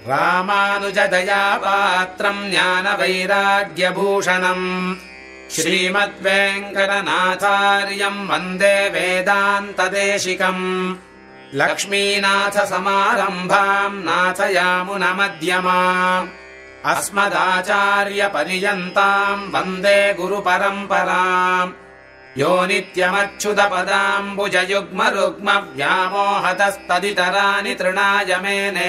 ராமானுஜதயா பாத்திரம் ஞான வைராகியபூஷணம் ஸ்ரீமத்வேங்கடநாதாரியம் வந்தே வேதாந்ததேசிகம் லக்ஷ்மீநாதசமாரம்பாம் நாथयामुनमध्यमाम् अस्मदाचार्यपर्यन्ताम् वन्दे गुरुपरम्पराम् यो नित्यमच्युतपदाम्बुजयुग्मरुग्मव्यामोहतस्तदितराणि तृणाय मेने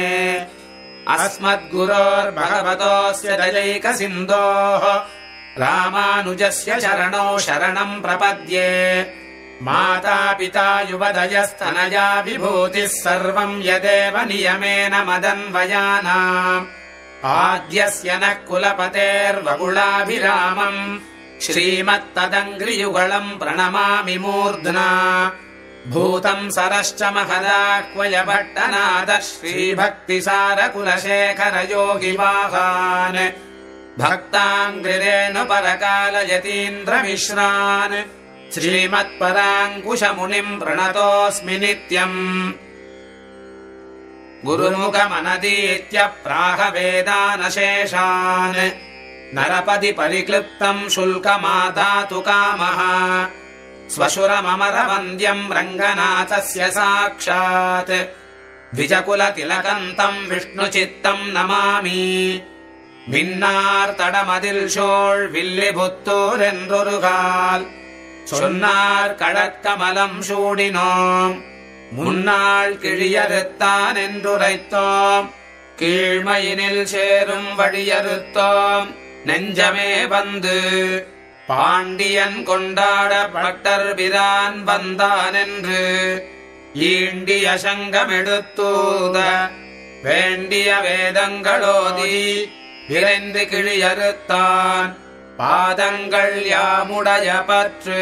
अस्मद्गुरोर्भगवतोऽस्य दयैकसिन्धोः रामानुजस्य चरणौ शरणम् प्रपद्ये मातापिता युवदयस्तनया विभूतिः सर्वम् यदेव नियमेन मदन्वयानाम् आद्यस्य नः कुलपतेर्वकुलाभिरामम् श्रीमत्तदङ्घ्रियुगळम् प्रणमामि मूर्ध्ना भूतम् सरश्च महदाह्वय भट्टनादः श्रीभक्तिसारकुलशेखरयोगिवाहान् भक्ताङ्घ्रिरेणुपरकालयतीन्द्रमिश्रान् श्रीमत्पराङ्कुशमुनिम् प्रणतोऽस्मि नित्यम् गुरुमुखमनदीत्य प्राहवेदानशेषान् नरपदि परिक्लिप्तम् शुल्कमादातु कामः स्वशुरममरवन्द्यम् रङ्गनाथस्य साक्षात् द्विजकुलतिलकन्तम् विष्णुचित्तम् नमामि மின்னார்தடமதில் சோழ் வில்லிபுத்தூரென்றொருகால் சொன்னார் கடற்கமலம் சூடினோம் முன்னாள் கிழியறுத்தான் என்றுரைத்தோம் கீழ்மையினில் சேரும் வழியறுத்தோம் நெஞ்சமே வந்து பாண்டியன் கொண்டாட பட்டர் பிரான் வந்தான் என்று ஈண்டிய சங்கமெடுத்தூத வேண்டிய வேதங்களோதி விரைந்து கிழியறுத்தான் பாதங்கள் யாமுடைய பற்று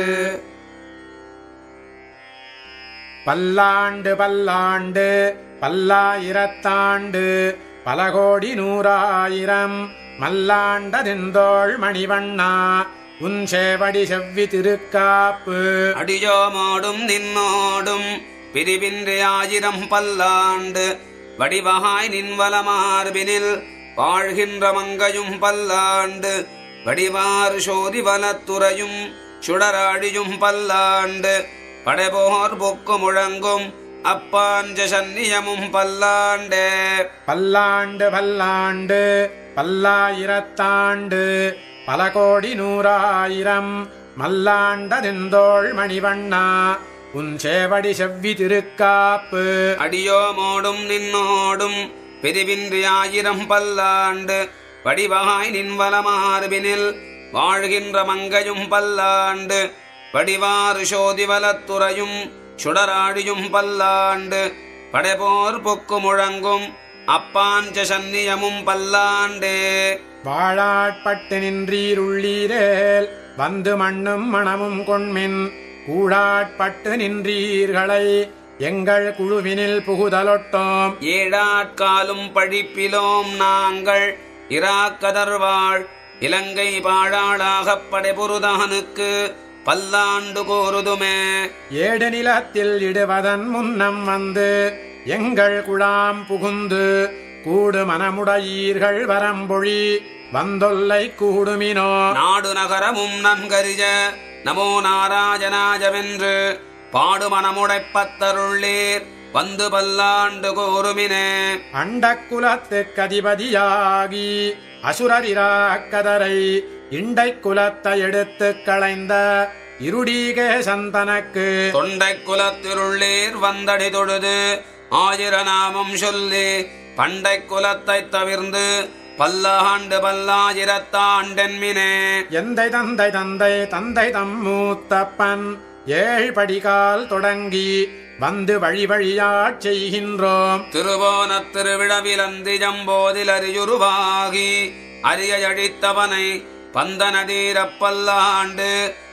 பல்லாண்டு பல்லாண்டு பல்லாயிரத்தாண்டு பல கோடி நூறாயிரம் மல்லாண்டதெந்தோள் மணிவண்ணா உன் சேவடி செவ்வி திருக்காப்பு அடியோமோடும் நின்னோடும் பிரிவின்றி ஆயிரம் பல்லாண்டு வடிவகாய் நின்வலமார்பினில் வாழ்கின்ற மங்கையும் பல்லாண்டு வடிவார் சோதி வலத்துறையும் சுடராழியும் பல்லாண்டு படைபோர் பொக்கு முழங்கும் அப்பாஞ்ச சந்நியமும் பல்லாண்டே பல்லாண்டு பல்லாண்டு பல்லாயிரத்தாண்டு பல கோடி நூறாயிரம் மல்லாண்டதெந்தோள் மணிவண்ணா உன் சேவடி செவ்வி திருக்காப்பு அடியோமோடும் நின்னோடும் பிரிவின்றி ஆயிரம் பல்லாண்டு வடிவகாய் நின்வலமார்பினில் வாழ்கின்ற மங்கையும் பல்லாண்டு வடிவாறு சோதி வலத்துறையும் சுடராழியும் பல்லாண்டு படைபோர் பொக்கு முழங்கும் அப்பாஞ்ச சந்நியமும் பல்லாண்டே வாழாட்பட்டு நின்றீருள்ளீரேல் வந்து மண்ணும் மணமும் கொண்மின் கூழாட்பட்டு நின்றீர்களை எங்கள் குழுவினில் புகுதலொட்டோம் ஏழாட்காலும் பழிப்பிலோம் நாங்கள் இராக்கதர்வாள் இலங்கை பாழாளாகப் படைபொருதானுக்கு பல்லாண்டு கோருதுமே ஏடு நிலத்தில் இடுவதன் முன்னம் வந்து எங்கள் குழாம் புகுந்து கூடு மனமுடையீர்கள் வரம்பொழி வந்தொல்லை கூடுமினோ நாடு நகரமும் நன்கரிஜ நமோ நாராஜனாஜவென்று பாடு மனமுடைப்பத்தருள்ளீர் வந்து பல்லாண்டு கோருமினே அண்டக்குலத்துக் அதிபதியாகி அசுரரிராக்கதரை இண்டை குலத்தை எடுத்துக் களைந்த இருடீகேசன் தனக்கு தொண்டை குலத்திருள்ளீர் வந்தடி தொழுது ஆயிர நாமம் சொல்லி பண்டை குலத்தை தவிர்ந்து பல்லாண்டு பல்லாயிரத்தாண்டென்மினே எந்தை தந்தை தந்தை தந்தை தம் மூத்தப்பன் ஏழ் படிகால் தொடங்கி வந்து வழி வழியாச் செய்கின்றோம் திருவோணத் திருவிழவிலந்தி ஜம்போதில் அறியுருவாகி அரிய அழித்தவனை பந்த நதீரப் பல்லாண்டு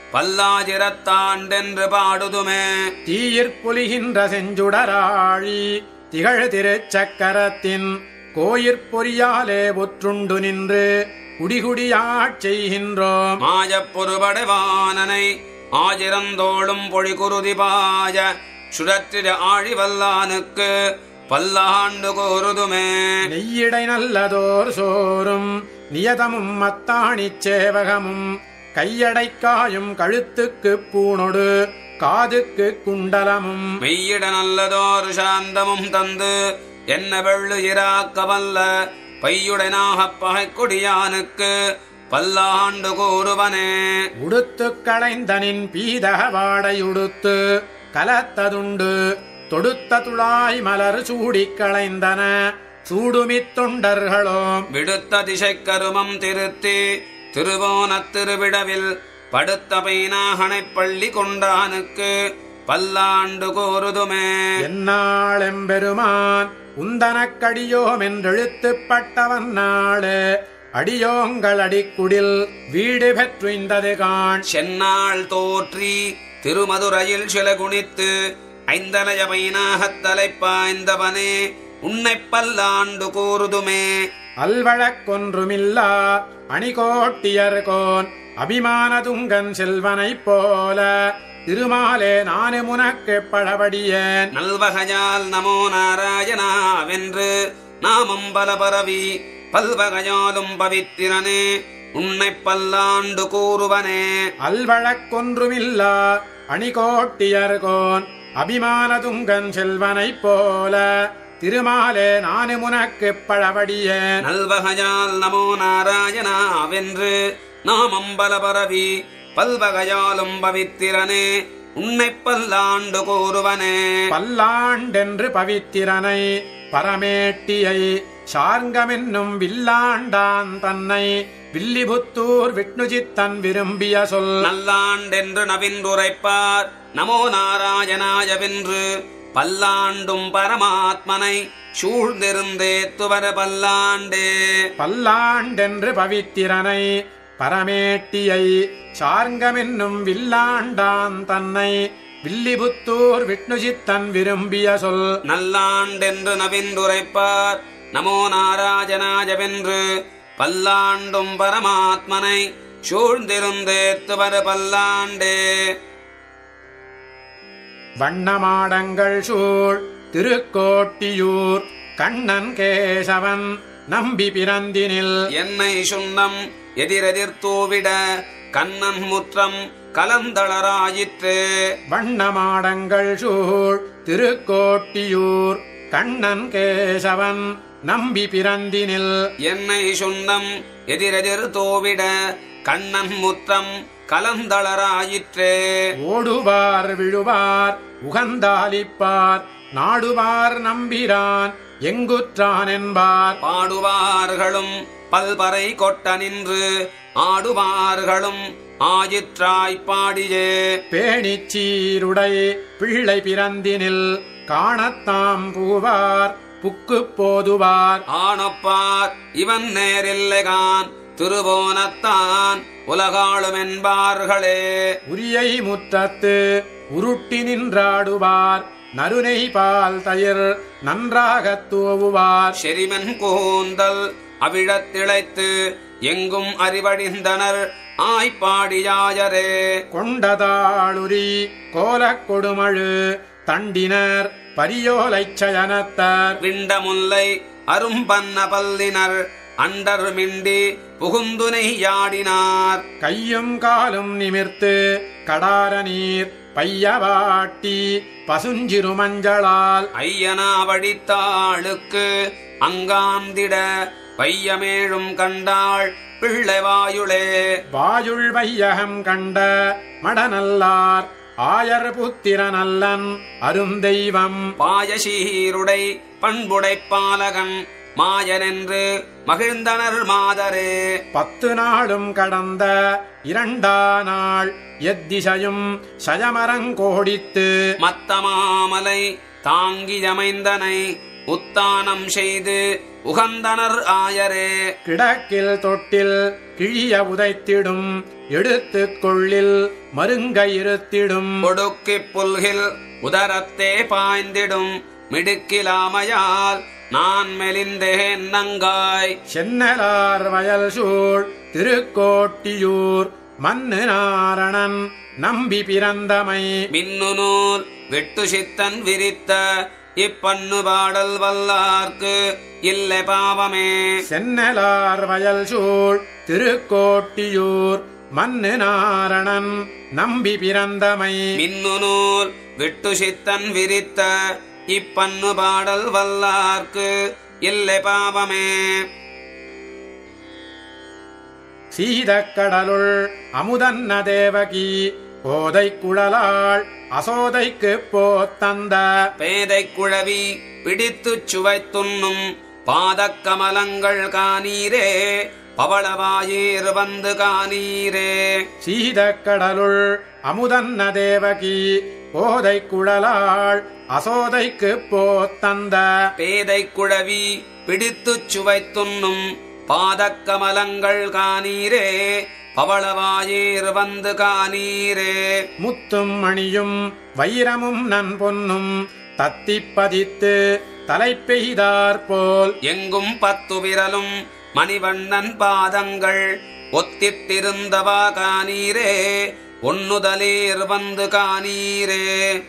பல்லாயிரத்தாண்டென்று பாடுதுமே தீயிற்பொலிகின்ற செஞ்சுடராழி திகழ் திருச்சக்கரத்தின் கோயிற்பொறியாலே ஒற்றுண்டு நின்று குடிகுடியாச் செய்கின்றோம் மாயப் பொறுபடைவானனை ஆயிரந்தோளும் பொழிகுருதி பாய சுழற்றிட ஆழிவல்லானுக்கு பல்லாண்டு கூறுதுமே நெய்யிடை நல்லதோர் சோறும் நியதமும் மத்தாணிச் சேவகமும் கையடைக்காயும் கழுத்துக்கு பூணொடு காதுக்கு குண்டலமும் மெய்யிட நல்லதோர் சாந்தமும் தந்து என்ன வெள்ளு இராக்க வல்ல பையுடனாகப் பகைக்குடியானுக்கு பல்லாண்டு கூறுவனே உடுத்துக் களைந்தனின் பீதக வாடையுடுத்து கலத்ததுண்டு தொடுத்த துளாய் மலர் சூடிக் களைந்தன சூடுமித் தொண்டர்களோம் விடுத்த திசைக் கருமம் திருத்தி திருவோணத் திருவிடவில் படுத்த பைனாகனைப் பள்ளி கொண்டானுக்கு பல்லாண்டு கூறுதுமே என்னாளெம்பெருமான் உந்தனக்கடியோம் என்றெழுத்துப்பட்டவன் நாளே அடியோங்கள் அடிக்குடில் வீடு பெற்றுய்ந்தது காண் சென்னாள் தோற்றி திருமதுரையில் சில குணித்து ஐந்தலைய பைனாகத் தலைப்பாய்ந்தவனே உன்னைப் பல்லாண்டு கூறுதுமே அல்வழக்கொன்றுமில்லா அணிகோட்டியர்கோன் அபிமானதுங்கன் செல்வனைப் போல திருமாலே நானு முனக்கு பழபடியேன் நல்வகையால் நமோ நாராயணாவென்று நாமம் பல பரவி பல்வகையாலும் பவித்திரனே உன்னைப் பல்லாண்டு கூறுவனே அல்வழக்கொன்றுமில்லா அணிகோட்டியர்கோன் அபிமானதுங்கன் செல்வனைப் போல திருமாலே நானு முனக்கு பழபடியேன் நல்வகையால் நமோ நாராயணாவென்று நாமம் பல பரவி பல்வகையாலும் பவித்திரனே உன்னைப் பல்லாண்டு கூறுவனே பல்லாண்டென்று பவித்திரனை பரமேட்டியை சார்ங்கமென்னும் வில்லாண்டான் தன்னை வில்லிபுத்தூர் விஷ்ணுஜித்தன் விரும்பிய சொல் நல்லாண்டென்று நவின்றுரைப்பார் நமோ நாராயணாயவென்று பல்லாண்டும் பரமாத்மனை சூழ்ந்திருந்தேத்துவர பல்லாண்டே பல்லாண்டென்று பவித்திரனை பரமேட்டியை சார்ங்கமென்னும் வில்லாண்டான் தன்னை வில்லிபுத்தூர் விஷ்ணுஜித்தன் விரும்பிய சொல் நல்லாண்டென்று நவின்றுரைப்பார் நமோ நாராயணாயவென்று பல்லாண்டும் பரமாத்மனை சூழ்ந்திருந்தேத்துவர பல்லாண்டே வண்ணமாடங்கள் சூழ் திருக்கோட்டியூர் கண்ணன் கேசவன் நம்பி பிறந்தினில் என்னை சுண்ணம் எதிரெதிர் தூவிட கண்ணன் முற்றம் கலந்தளராயிற்றே வண்ணமாடங்கள் சூழ் திருக்கோட்டியூர் கண்ணன் கேசவன் நம்பி பிறந்தினில் என்னை சுண்ணம் எதிரெதிர் தோவிட கண்ணன் முற்றம் கலந்தளராயிற்றே ஓடுவார் விழுவார் உகந்தாலிப்பார் நாடுவார் நம்பிரான் எங்குற்றான் என்பார் பாடுவார்களும் பல்பறை கொட்ட நின்று ஆடுவார்களும் ஆயிற்றாய்ப் பாடியே பேணிச் சீருடை பிள்ளை பிறந்தினில் காணத்தாம் பூவார் புக்குப் போதுவார் ஆனொப்பார் இவன் நேரில்லைகான் திருவோணத்தான் உலகாளும் என்பார்களே உரியை முற்றத்து உருட்டி நின்றாடுவார் நறுனை பால் தயிர் நன்றாகத் தூவுவார் செரிமன் கூந்தல் அவிழத்திழைத்து எங்கும் அறிவழிந்தனர் ஆய்ப்பாடியாயரே கொண்டதாளுரி கோலக் கொடுமழு தண்டினர் பரியோலைச் சயனத்தர் விண்டமுல்லை அரும்பன்ன பல்லினர் அண்டர் மிண்டி புகுந்துனை யாடினார் கையும் காலும் நிமிர்த்து கடார நீர் பையவாட்டி பசுஞ்சிறு மஞ்சளால் ஐயனா வடித்தாளுக்கு அங்காந்திட பையமேழும் கண்டாள் பிள்ளை வாயுளே வாயுள் வையகம் கண்ட மடநல்லார் ஆயர் புத்திரனல்லன் அருந்தெய்வம் பாயசீருடை பண்புடைப் பாலகன் மாயனென்று மகிழ்ந்தனர் மாதரே பத்து நாளும் கடந்த இரண்டா நாள் எத்திசையும் சயமரங்கோடித்து மத்தமாமலை தாங்கியமைந்தனை உத்தானம் செய்து உகந்தனர் ஆயரே கிடக்கில் தொட்டில் கிழிய உதைத்திடும் எடுத்துக் கொள்ளில் மருங்க இருத்திடும் ஒடுக்கிப் புல்கில் உதரத்தே பாய்ந்திடும் மிடுக்கிலாமையால் நான் மெலிந்தேன் நங்காய் சென்னலார் வயல் சூழ் திருக்கோட்டியூர் மன்னு நாரணன் நம்பி பிறந்தமை மின்னு நூல் வெட்டு சித்தன் விரித்த இப்பண்ணு பாடல் வல்லார்க்கு இல்லை பாவமே சென்னலார் வயல் சூழ் திருக்கோட்டியூர் மன்னு நாரணன் நம்பி பிறந்தமை மின்னுநூல் விட்டு சித்தன் விரித்த இப்பண்ணு பாடல் வல்லார்க்கு இல்லை பாவமே சீதக்கடலுள் அமுதன்ன தேவகி கோதை குழலாள் அசோதைக்கு போத்தந்த பேதை குழவி பிடித்துச் சுவைத்துண்ணும் பாதக்கமலங்கள் காணீரே பவளவாயீர் வந்து காணீரே சீதக்கடலுள் அமுதன்ன தேவகி கோதை குழலாள் அசோதைக்கு போத்தந்த பேதை குழவி பிடித்துச் சுவைத்துண்ணும் பாதக்கமலங்கள் காணீரே பவளவாயீர் வந்து காணீரே முத்தும் மணியும் வைரமும் நன் பொன்னும் தத்திப் பதித்து தலை பெய்தாற்போல் எங்கும் பத்து விரலும் மணிவண்ணன் பாதங்கள் ஒத்திட்டிருந்தவா காணீரே ஒன்னுதலேர் வந்து காணீரே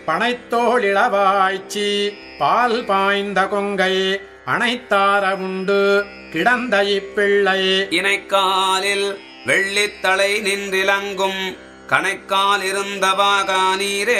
பனைத்தோளிளவாய்ச்சி பால் பாய்ந்த கொங்கை அனைத்தார உண்டு கிடந்த இப்பிள்ளை இணைக்காலில் வெள்ளித்தலை நின்றிலங்கும் கணைக்கால் இருந்தவா காணீரே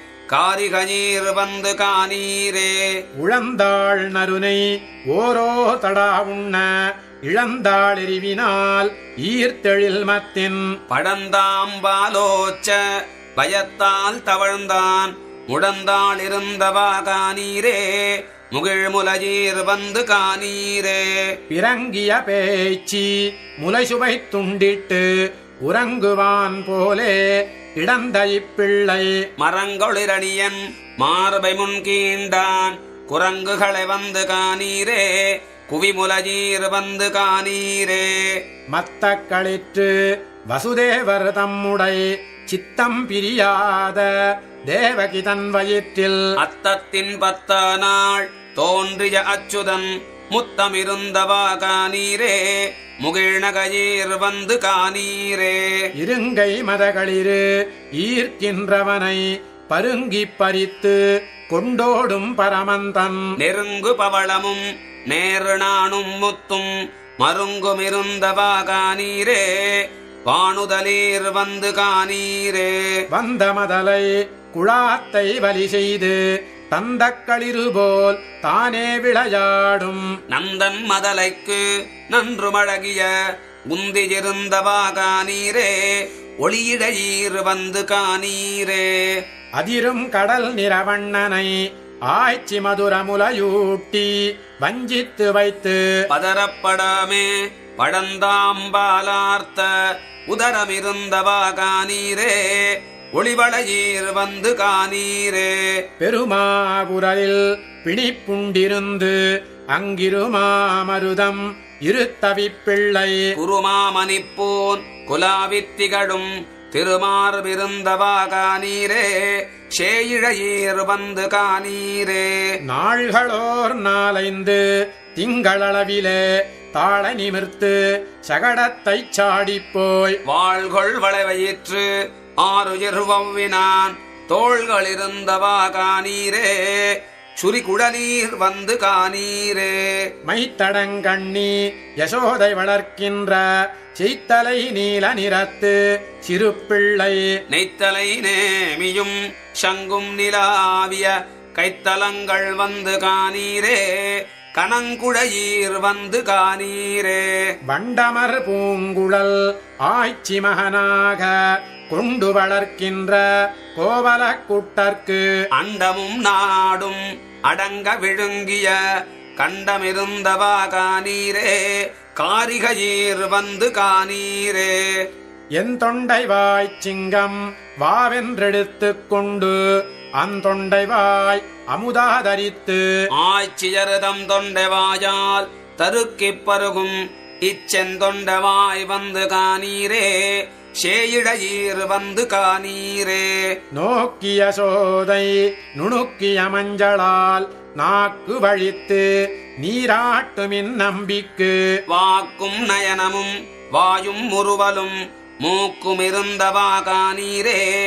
காரிகஞீர் வந்து காணீரே உழந்தாள் நருனை ஓரோ தடா உண்ண இழந்தாள் எரிவினால் ஈர்த்தெழில் மத்தின் படந்தாம்பாலோச்ச பயத்தால் தவழ்ந்தான் முடந்தாள் இருந்தவா காணீரே முகிழ்முலஜீர் வந்து காணீரே பிறங்கிய பேச்சி முலைசுவை துண்டிட்டு உறங்குவான் போலே கிடந்த இப்பிள்ளை மரங்கொளிரடியன் மார்பை முன் கீண்டான் குரங்குகளை வந்து காணீரே குவிமுலஜீர் வந்து காணீரே மத்த களிற்று வசுதேவர் தம்முடை சித்தம் பிரியாத தேவகி தன் வயிற்றில் அத்தத்தின் பத்த நாள் தோன்றிய அச்சுதன் முத்தமிருந்தவா காணீரே முகிழ்நகீர் வந்து காணீரே இருங்கை மதகளிரு ஈர்க்கின்றவனை பருங்கிப் பறித்து கொண்டோடும் பரமந்தன் நெருங்கு பவளமும் நேரு நாணும் முத்தும் மருங்குமிருந்தவா காணீரே வானுதலீர் வந்து காணீரே வந்த மதலை குழாத்தை வலி செய்து தந்தக்களிறு போல் தானே விளையாடும் நந்தன் மதலைக்கு நன்று மழகிய உந்தியிருந்தவா காணீரே ஒளியிடையீர் வந்து காணீரே அதிரும் கடல் நிறவண்ணனை ஆய்ச்சி மதுரமுலையூட்டி வஞ்சித்து வைத்து பதறப்படாமே பழந்தாம்பாலார்த்த உதரமிருந்தவா காணீரே ஒளிவளையீர் வந்து காணீரே பெருமாகுரலில் பிணிப்புண்டிருந்து அங்கிருமாமருதம் இருத்தவிப்பிள்ளை குருமாமணிப்பூன் குலாவித்திகழும் திருமார்பிருந்தவா காணீரே சேயிழையீர் வந்து காணீரே நாள்களோர் நாளைந்து திங்களளவிலே தாள நிமிர்த்து சகடத்தைச் சாடிப்போய் வாழ்கொள் வளைவயிற்று ஆறுயிர் வவ்வினான் தோள்களிருந்தவா காணீரே சுரிகுடலீர் வந்து காணீரே மைத்தடங்கண்ணி யசோதை வளர்க்கின்ற செய்த்தலை நீல நிறத்து சிறுப்பிள்ளை நெய்த்தலை நேமியும் சங்கும் நிலாவிய கைத்தலங்கள் வந்து காணீரே கணங்குழையீர் வந்து காணீரே வண்டமர் பூங்குழல் ஆய்ச்சி மகனாக கொண்டு வளர்க்கின்ற கோவல குட்டர்க்கு அண்டமும் நாடும் அடங்க விழுங்கிய கண்டமிருந்தவா காணீரே காரிகையீர் வந்து காணீரே என் தொண்டை வாய் சிங்கம் வாவென்றெடுத்துக் கொண்டு அந்தொண்டை வாய் அமுதாதரித்து ஆய்ச்சியருதம் தொண்டவாயால் தருக்கிப் பருகும் இச்செந்தொண்டவாய் வந்து காணீரே சேயிடையீர் வந்து காணீரே நோக்கிய சோதை நுணுக்கிய மஞ்சளால் நாக்கு வழித்து நீராட்டுமின் நம்பிக்கு வாக்கும் நயனமும் வாயும் முறுவலும் மூக்கும் இருந்தவா காணீரே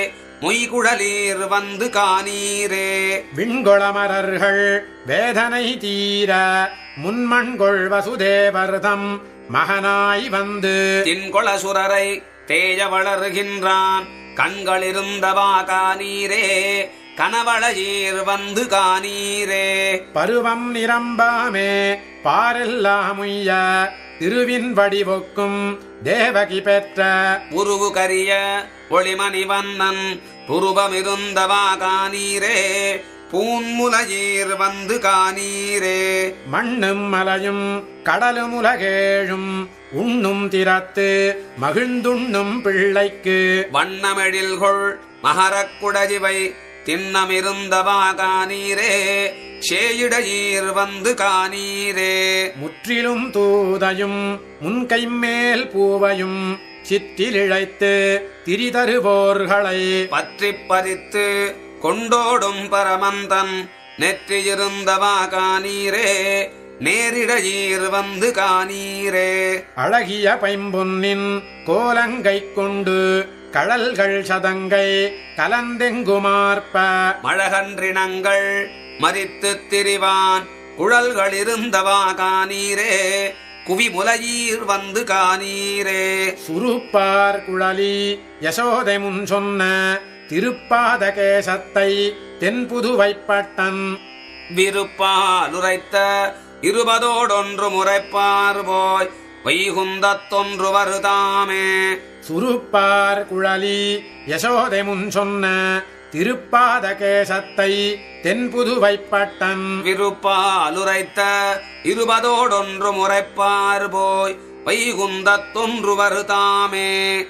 மொய்குழலீர் வந்து காணீரே விண்கொளமரர்கள் வேதனை தீர முன்மண்கொள் வசுதேவர்தம் மகனாய் வந்து தின்கொள சுரரை தேய வளர்கின்றான் கண்களிருந்தவா காணீரே கனவளையீர் வந்து காணீரே பருவம் நிரம்பாமே பாரெல்லாமுய்ய திருவின் வடிவொக்கும் தேவகி பெற்ற உருவு கரிய ஒளிமணி வண்ணன் புருவமிருந்தவா காணீரே பூன்முலையீர் வந்து காணீரே மண்ணும் மலையும் கடலும் உலகேழும் உண்ணும் திறத்து மகிழ்ந்துண்ணும் பிள்ளைக்கு வண்ணமெழில்கொள் மகரக்குடஜிவை திண்ணமிருந்தவா காணீரே சேயிடையீர் வந்து காணீரே முற்றிலும் தூதையும் முன்கை மேல் பூவையும் சிற்றிலிழைத்து திரிதருவோர்களை பற்றிப் பறித்து கொண்டோடும் பரமந்தன் நெற்றியிருந்தவா காணீரே நேரிடையீர் வந்து காணீரே அழகிய பைம்பொன்னின் கோலங்கை கொண்டு கழல்கள் சதங்கை கலந்தெங்குமார்ப்ப மழகன்றினங்கள் மறித்துத் திரிவான் குழல்களிருந்தவா காணீரே குவிமுலையீர் வந்து காணீரே சுருப்பார் குழலி யசோதை முன் சொன்ன திருப்பாத கேசத்தை தென்புதுவைப்பட்டன் விருப்பாலுரைத்த இருபதோடொன்று முறைப்பார் போய் வைகுந்தத்தொன்று வருதாமே சுருப்பார் குழலி யசோதை முன் சொன்ன திருப்பாத கேசத்தை தென்புதுவைப்பட்டன் விருப்பாலுரைத்த இருபதோடொன்று முறைப்பார் போய் வைகுந்தத்தொன்று வருதாமே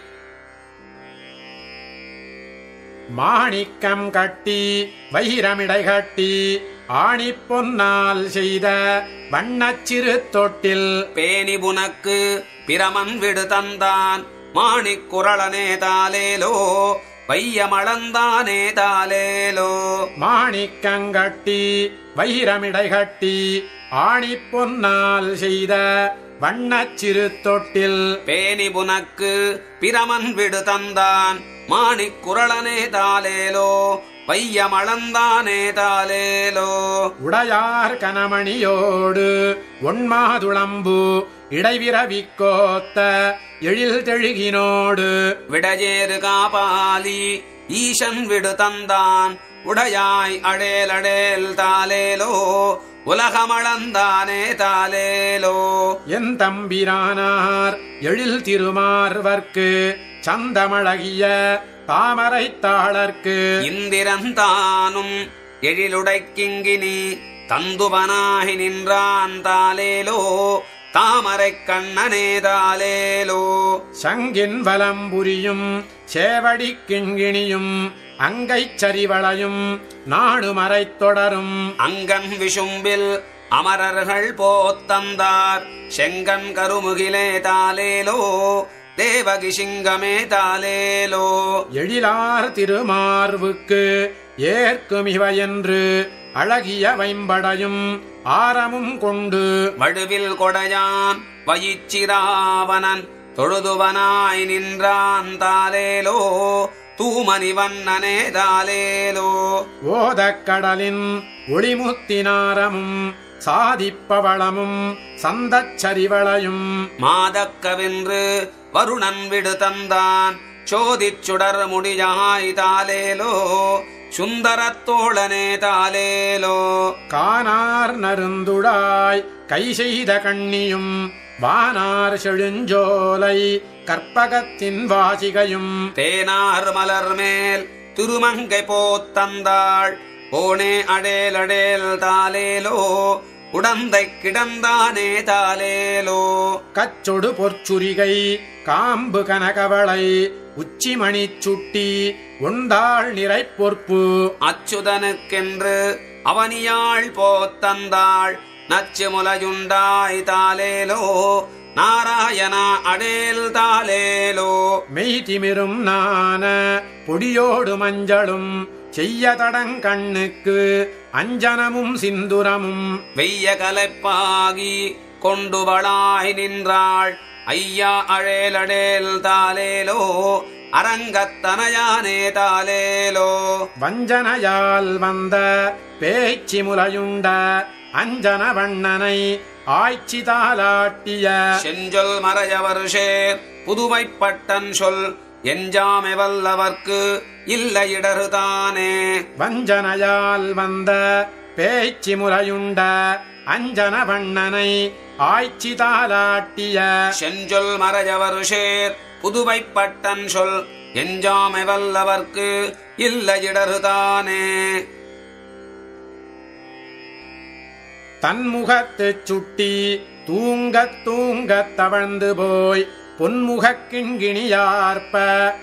மாணிக்கம் கட்டி வைரமிடை கட்டி ஆணி பொன்னால் செய்த வண்ணச்சிறு தொட்டில் பேணி புனக்கு பிரமன் விடு தந்தான் மாணிக் குரளனே தாலேலோ வையமளந்தானே தாலேலோ மாணிக்கங்கட்டி வைரமிடை கட்டி ஆணி பொன்னால் செய்த வண்ணச்சிறு தொட்டில் பேணி புனக்கு பிரமன் விடு தந்தான் மாணிக் குரளனே தாலேலோ வையமளந்தானே தாலேலோ உடையார் கனமணியோடு ஒன்மாதுளம்பு இடைவிரவிக்கோத்த எழில் தெழுகினோடு விடஜேறு காபாலி ஈசன் விடு தந்தான் உடையாய் அடேல் அடேல் தாலேலோ உலகமளந்தானே தாலேலோ என் தம்பிரானார் எழில் திருமார்வர்க்கு சந்தமழகிய தாமரை தாளர்க்கு இந்திரந்தானும் எழிலுடைக்கிங்கினி தந்துவனாகி நின்றான் தாலேலோ தாமரைக் கண்ணனே தாலேலோ சங்கின் வலம் புரியும் சேவடி கிண்கிணியும் அங்கைச் சரிவளையும் நாடுமறைத் தொடரும் அங்கன் விஷும்பில் அமரர்கள் போத்தந்தார் செங்கன் கருமுகிலே தாலேலோ தேவகி சிங்கமே தாலேலோ எழிலார் திருமார்வுக்கு ஏற்கும் இவையென்று அழகிய வைம்படையும் ஆரமும் கொண்டு வடுவில் கொடையான் வயிச்சிராவணன் தொழுதுவனாய் நின்றான் தாலேலோ தூமணி வண்ணனே தாலேலோ ஓதக் கடலின் ஒளிமுத்தினாரமும் சாதிப்பவளமும் சந்தச் சரிவளையும் மாதக்கவென்று வருணன் விடு தந்தான் சோதிச் சுடர் முடியாய் தாலேலோ சுந்தரத்தோழனே தாலேலோ கானார் நருந்துடாய் கை செய்த கண்ணியும் வானார் செழுஞ்சோலை கற்பகத்தின் வாசிகையும் தேனார் மலர் மேல் திருமங்கை போத்தந்தாள் போனே அடேல் அடேல் தாலேலோ உடந்தை கிடந்தானே தாலேலோ கச்சொடு பொற்சுரிகை காம்பு கனகவளை உச்சிமணிச் சுட்டி ஒந்தாள் நிறை பொற்பு அச்சுதனுக்கென்று அவனியாள் போத்தந்தாள் நச்சு முலையுண்டாய் தாலேலோ நாராயணா அடேல் தாலேலோ மெய் திமிரும் நான பொடியோடு மஞ்சளும் செய்ய தடங்கண்ணுக்கு அஞ்சனமும் சிந்துரமும் வெய்ய கலைப்பாகி கொண்டு வளாய் நின்றாள் ஐயா அழேல் அடேல் தாலேலோ அரங்கத்தனையானே தாலேலோ வஞ்சனையால் வந்த பேச்சி முலையுண்ட அஞ்சன வண்ணனை ஆய்ச்சி தாலாட்டிய செஞ்சொல் மறையவர் சேர் புதுமைப்பட்டன் சொல் எஞ்சாமை வல்லவர்க்கு இல்லை இடறுதானே வஞ்சனையால் வந்த பேச்சி முலையுண்ட அஞ்சன வண்ணனை ஆய்ச்சி தாலாட்டிய செஞ்சொல் மறையவர் சேர் புதுமைப்பட்டன் சொல் எஞ்சாமை வல்லவர்க்கு இல்லை இடறுதானே தன்முகத்துச் சுட்டி தூங்கத் தூங்கத் தவழ்ந்து போய் பொன்முகக் கிண்கிணியார்ப்ப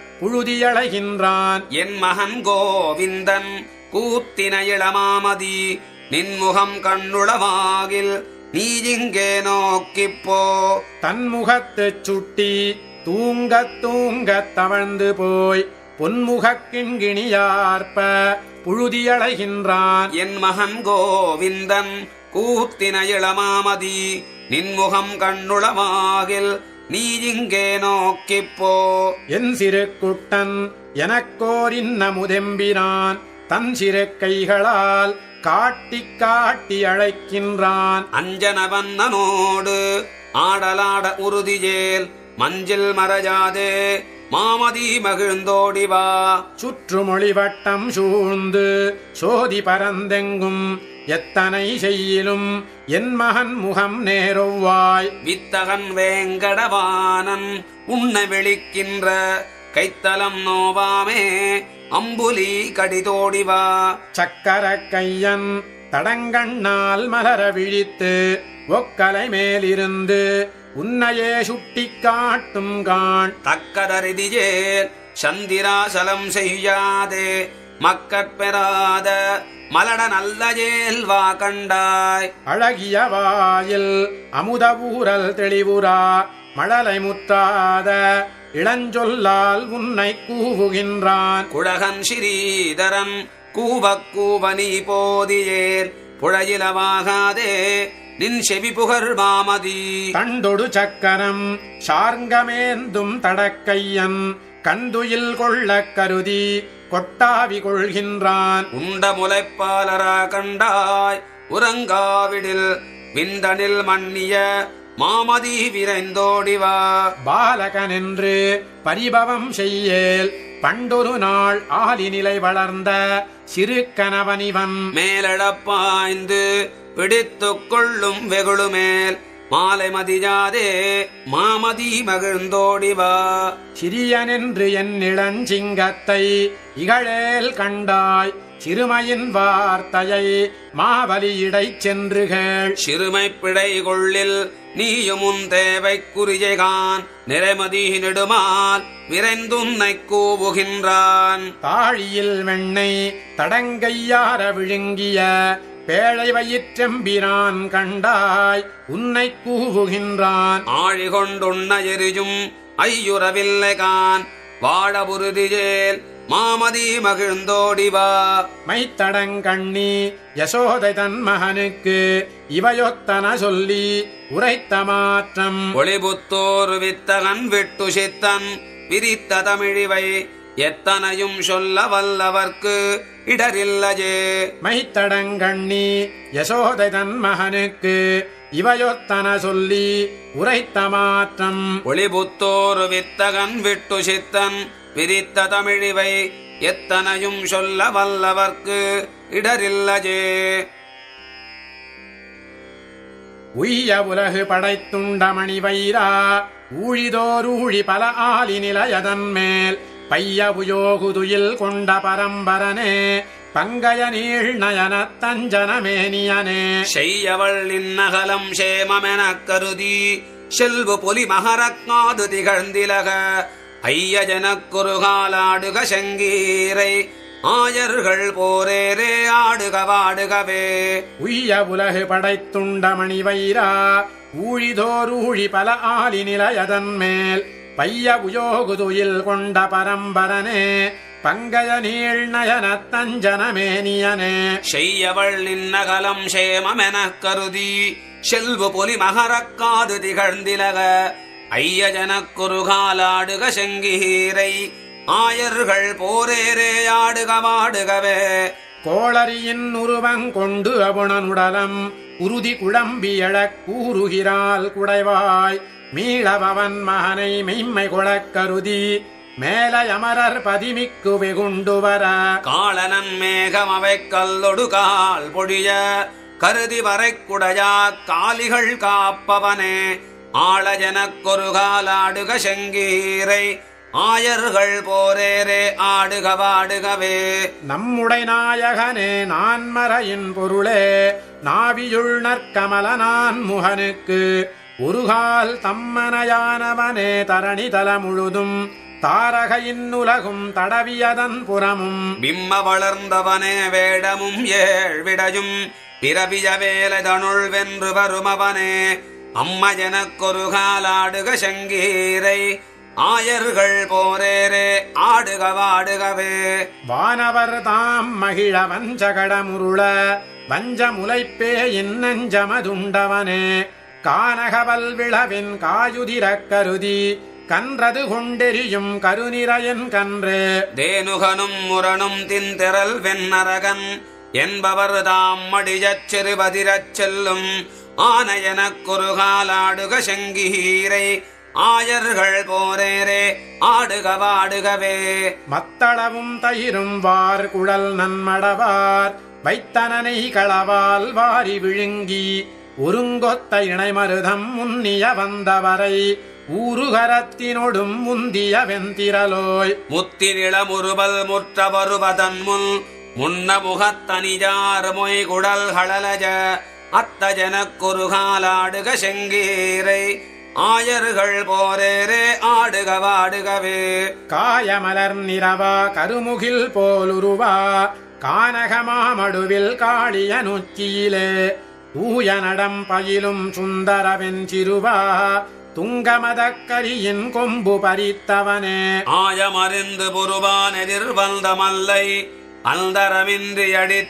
புழுதியளைகின்றான் என் மகன் கோவிந்தன் கூத்தின இளமாமதி நின்முகம் கண்ணுளவாகில் நீ இங்கே நோக்கிப் போ தன்முகத்துச் சுட்டி தூங்கத் தூங்கத் தவழ்ந்து போய் பொன்முகக் கிண்கிணியார்ப்ப புழுதியளைகின்றான் என் மகன் கோவிந்தன் கூத்தின இளமாமதி நின்முகம் கண்ணுளவாகில் நீ இங்கே நோக்கிப் போ என் சிறு குட்டன் எனக்கோர் இன்னமுதெம்பினான் தன் சிறு கைகளால் காட்டிக் காட்டி அழைக்கின்றான் அஞ்சனவண்ணனோடு ஆடலாட உறுதியேல் மஞ்சில் மறையாதே மாமதி மகிழ்ந்தோடி வா சுற்றுமொழி வட்டம் சூழ்ந்து சோதி பரந்தெங்கும் எத்தனை செய்யிலும் என் மகன் முகம் நேரொவ்வாய் வித்தகன் வேங்கடவானன் உன்னை வெளிக்கின்ற கைத்தலம் நோவாமே அம்புலி கடிதோடி வா சக்கர கையன் தடங்கண்ணால் மலர விழித்து ஒக்கலை மேலிருந்து உன்னையே சுட்டிக் காட்டும் காண் தக்கதரிதியேல் சந்திராசலம் செய்யாதே மக்கட்பெறாத மலட நல்ல வா கண்டாய் அழகிய வாயில் அமுத ஊரல் தெளிவுரா மழலை முற்றாத இளஞ்சொல்லால் உன்னை கூவுகின்றான் குழகன் ஸ்ரீதரன் கூவக் கூவனி போதியேல் புழையிலவாகாதே நின் செவி புகழ் மாமதி தண்டொடு சக்கரம் சார்ங்கமேந்தும் தடக்கையன் கந்துயில் கொள்ளக் கருதி கொட்டாவி கொள்கின்றான் உண்ட முளைப்பாலரா கண்டாய் உறங்காவிடில் விந்தனில் மன்னிய மாமதி விரைந்தோடிவா பாலகனென்று பரிபவம் செய்யேல் பண்டொரு நாள் ஆலிநிலை வளர்ந்த சிறு கணவனிவன் மேலடப்பாய்ந்து பிடித்துக் கொள்ளும் வெகுளுமேல் மாலை மதியாதே மாமதி மகிழ்ந்தோடிவா சிறியனென்று என் இளஞ்சிங்கத்தை இகழேல் கண்டாய் சிறுமையின் வார்த்தையை மாவலியிடைச் சென்று கேள் சிறுமை பிழை கொள்ளில் நீயும் உன் தேவைக்குரியகான் நிறைமதி நெடுமால் விரைந்துன்னை கூவுகின்றான் தாழியில் வெண்ணெய் தடங்கையார விழுங்கிய பேழை வயிற்றெம்பிரான் கண்டாய் உன்னை கூவுகின்றான் ஆழிகொண்டுண்ண எரியும் ஐயுறவில்லை கான் வாழ உறுதியேல் மாமதி மகிழ்ந்தோடிவா மைத்தடங்கண்ணி யசோதை தன் மகனுக்கு இவையொத்தன சொல்லி உரைத்த மாற்றம் ஒளிபுத்தோர் வித்தகன் விட்டு சித்தன் விரித்த தமிழிவை எத்தனையும் சொல்ல வல்லவர்க்கு இடரில்லஜே மைத்தடங்கண்ணி யசோதை தன் மகனுக்கு இவையொத்தன சொல்லி உரைத்த மாற்றம் ஒளிபுத்தோர் வித்தகன் விட்டு சித்தன் விரித்த தமிழிவை எத்தனையும் சொல்ல வல்லவர்க்கு இடரில்லஜே உய்ய உலகு படைத்துண்டமணி வைரா ஊழிதோரூழி பல ஆலி நிலையதன் மேல் பைய உயோகுதுயில் கொண்ட பரம்பரனே பங்கய நீள் நயன தஞ்சனமேனியனே செய்யவள் இந்நகலம் சேமமெனக் கருதி செல்வ பொலி மகரக்நாது திகழ்ந்திலக ஐய ஜனக்குறுகாலாடுக செங்கீரை ஆயர்கள் போரேரே ஆடுக வாடுகவே உய்ய உலகு படைத்துண்டமணி வைரா ஊழிதோரூழி பல ஆலி நிலையதன் மேல் பைய உயோகுதுயில் கொண்ட பரம்பரனே பங்கய நீள் நயன தஞ்சனமேனியனே செய்யவள் இந்நகலம் சேமமெனக் கருதி செல்வ பொலி மகரக்காது திகழ்ந்திலக ஐய ஜனக்குறுகாலாடுக செங்கீரை ஆயர்கள் போரேரே ஆடுக வாடுகவே கோளரியின் உருவங்கொண்டு அவுணனுடலம் உறுதி குழம்பியழக் கூறுகிறாள் குடைவாய் மீளவன் மகனை மெய்மை கொளக் கருதி மேலையமரர் பதிமிக்கு வெகுண்டு வர காளனன் மேகம் அவை கல்லொடு கால் பொழிய கருதி வரைக்குடையா காலிகள் காப்பவனே ஆளஜனக்கொரு காலாடுக செங்கீரை ஆயர்கள் போரேரே ஆடுக வாடுகவே நம்முடை நாயகனே நான்மறையின் பொருளே நாவியுள் நற்கமல நான் முகனுக்கு ஒருகால் தம்மனையானவனே தரணி தல முழுதும் தாரகையின் உலகும் தடவியதன் புறமும் பிம்ம வளர்ந்தவனே வேடமும் ஏழ்விடையும் பிறவிய வேலதனுள் வென்று வருமவனே அம்ம எனக்கொரு காலாடுக செங்கீரை ஆயர்கள் போரேரே ஆடுக வாடுகவே வானவர் தாம் மகிழ வஞ்சகடமுருள வஞ்சமுலைப்பே இன்னஞ்சமதுண்டவனே கானகவல் விளவின் காயுதிரக் கருதி கன்றது கொண்டெரியும் கருநிறையன் கன்று தேனுகனும் முரணும் தின்திரல் வெண்ணரகன் என்பவர் தாம் மடியச் சிறுபதிரச் செல்லும் ஆனையனக்கொரு காலாடுக செங்கீரை ஆயர்கள் போரேரே ஆடுக வாடுகவே மத்தளவும் தயிரும் வார் குழல் நன்மடவார் வைத்தனனை களவால் வாரி விழுங்கி ஒருங்கொத்த இணைமருதம் முன்னிய வந்தவரை ஊருகரத்தினொடும் முந்திய வெந்திரலோய் முத்தினிளமுருவல் முற்ற வருவதன் முன் முன்ன முகத்தனிஜார் மொய் குடல் ஹளலஜ அத்தஜனக்கொரு காலாடுக செங்கீரை ஆயர்கள் போரேரே ஆடுக வாடுகவே காயமலர் நிறவா கருமுகில் போலுருவா கானகமாமடுவில் காளிய நுச்சியிலே தூய நடம் பயிலும் சுந்தரவென் சிறுவா துங்கமதக்கரியின் கொம்பு பறித்தவனே ஆயமறிந்து புருவான் எதிர் வந்த மல்லை அந்தரமின்றி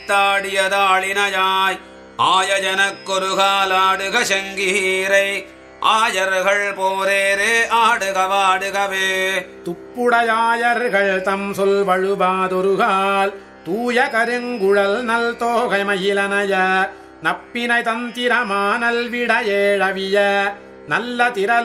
அடித்தாடியதாளினையாய் ஆயஜனக்கொரு காலாடுக செங்கீரை ஆயர்கள் போரேரே ஆடுக வாடுகவே துப்புடையாயர்கள் தம் சொல் வழுவாதொருகால் தூய கருங்குழல் நல் தோகை மயிலனைய நப்பினை தந்திரமானல் விட ஏழவிய நல்ல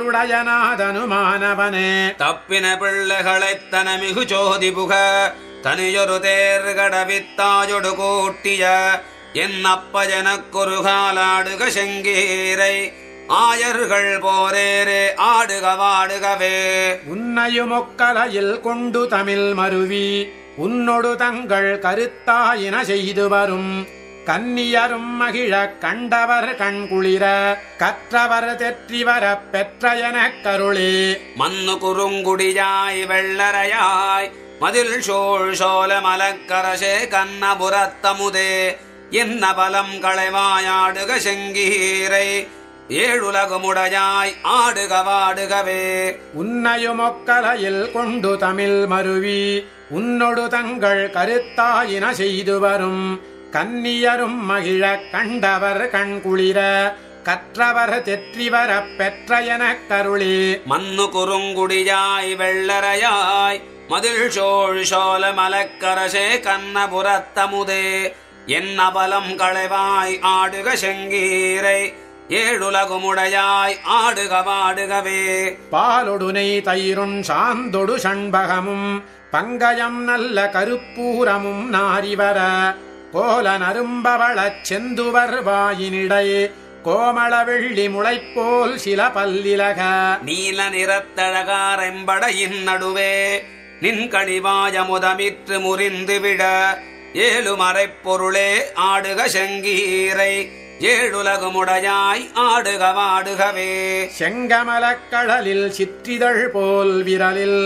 திரளுடையநாதனுமானவனே தப்பின பிள்ளைகளைத் தனமிகு ஜோதி புக தனியொரு தேர்கடவித்தாயொடு கூட்டிய என் அப்பஜனக்கொரு காலாடுக செங்கீரை ஆயர்கள் போரேரே ஆடுக வாடுகவே உன்னையுமொக்கலையில் கொண்டு தமிழ் மருவி உன்னொடு தங்கள் கருத்தாயின செய்து வரும் கன்னியரும் மகிழ கண்டவர் கண்குளிர கற்றவர் தெற்றி வர பெற்ற எனக் கருளே மண்ணு குறுங்குடியாய் வெள்ளரையாய் மதில் சோழ் சோல மலக்கரசே கண்ணபுரத்தமுதே என்ன பலம் களைவாயாடுக செங்கீரை ஏழுலகுமுடையாய் ஆடுக வாடுகவே உன்னையுமொக்கலையில் கொண்டு தமிழ் மருவி உன்னொடு தங்கள் கருத்தாயின செய்து வரும் கன்னியரும் மகிழ கண்டவர் கண்குளிர கற்றவர் தெற்றி வர பெற்ற எனக் கருளே மண்ணு குறுங்குடியாய் வெள்ளரையாய் மதில் சோழ் சோல மலக்கரசே கண்ணபுரத்தமுதே என்ன பலம் களைவாய் ஆடுக செங்கீரை ஏழுலகுமுடையாய் ஆடுக வாடுகவே பாலொடுனை தயிருண் சாந்தொடு சண்பகமும் பங்கயம் நல்ல கருப்பூரமும் நாரிவர கோல நரும்பவளச் செந்துவர் வாயினிடை கோமள வெள்ளி முளைப்போல் சில பல்லிலக நீல நிறத்தழகாரெம்படையின் நடுவே நின் கணிவாய முதமிற்று முறிந்து விட ஏழு மறைப்பொருளே ஆடுக செங்கீரை ஏழுலகுமுடையாய் ஆடுக வாடுகவே செங்கமலக் கடலில் சிற்றிதழ் போல் விரலில்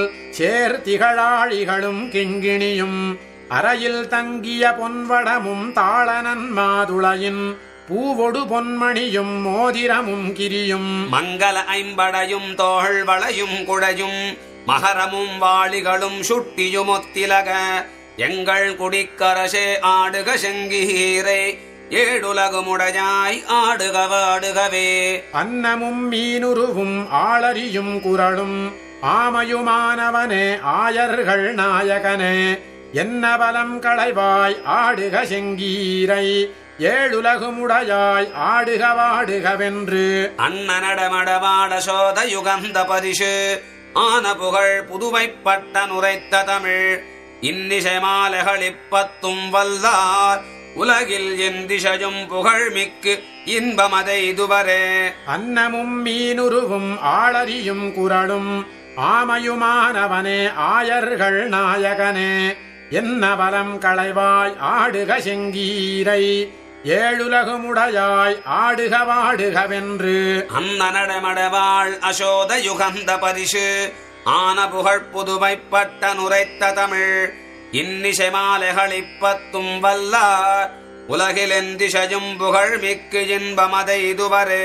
சேர்த்திகழாழிகளும் கிண்கிணியும் அறையில் தங்கிய பொன்வடமும் தாளனன் மாதுளையின் பூவொடு பொன்மணியும் மோதிரமும் கிரியும் மங்கள ஐம்படையும் தோள் வளையும் குழையும் மகரமும் வாளிகளும் சுட்டியும் ஒத்திலக எங்கள் குடிக்கரசே ஆடுக செங்கீரை ஏழுலகுமுடையாய் ஆடுக வாடுகவே அன்னமும் மீனுருவும் ஆளரியும் குரலும் ஆமையுமானவனே ஆயர்கள் நாயகனே என்ன பலம் களைவாய் ஆடுக செங்கீரை ஏழுலகுமுடையாய் ஆடுக வாடுகவென்று அண்ணனடமடவாட சோத யுகந்த பரிசு ஆன புகழ் புதுவைப்பட்ட நுரைத்த தமிழ் இன்னிசை மாலைகளிப்பத்தும் வல்லார் உலகில் என் திசையும் புகழ் மிக்கு இன்பமதை இதுவரே அன்னமும் மீனுருவும் ஆளறியும் குரலும் ஆமையுமானவனே ஆயர்கள் நாயகனே என்ன பலம் களைவாய் ஆடுக செங்கீரை ஏழுலகுமுடையாய் ஆடுக வாடுகவென்று அண்ணனடமடவாள் அசோத யுகந்த பரிசு ஆன புகழ் புதுவைப்பட்ட நுரைத்த தமிழ் இன்னிசை மாலைகளிப்பத்தும் வல்லார் உலகில் என் திசையும் புகழ் மிக்கு இன்பமதை இதுவரே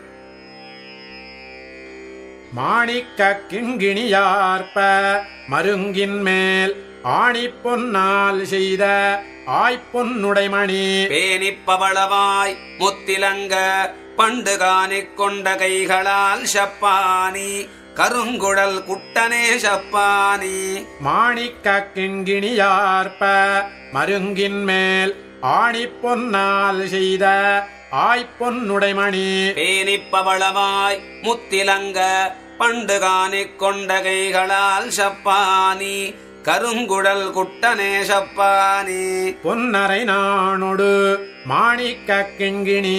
மாணிக்க கிண்கிணியார்ப்ப மருங்கின் மேல் ஆணிப் பொன்னால் செய்த ஆய்ப்பொன்னுடைமணி பேணிப்பவளவாய் முத்திலங்க பண்டு காணிக் கொண்ட கைகளால் சப்பானி கருங்குழல் குட்டனே சப்பானி மாணிக்க கிண்கிணியார்ப்ப மருங்கின் மேல் ஆணிப் பொன்னால் செய்த ஆய்ப்பொன்னுடைமணி பேணிப்பவளவாய் முத்திலங்க பண்டு காணிக் கொண்ட கைகளால் சப்பானி கருங்குழல் குட்டனே சப்பானி பொன்னரை நானொடு மாணிக்க கிண்கிணி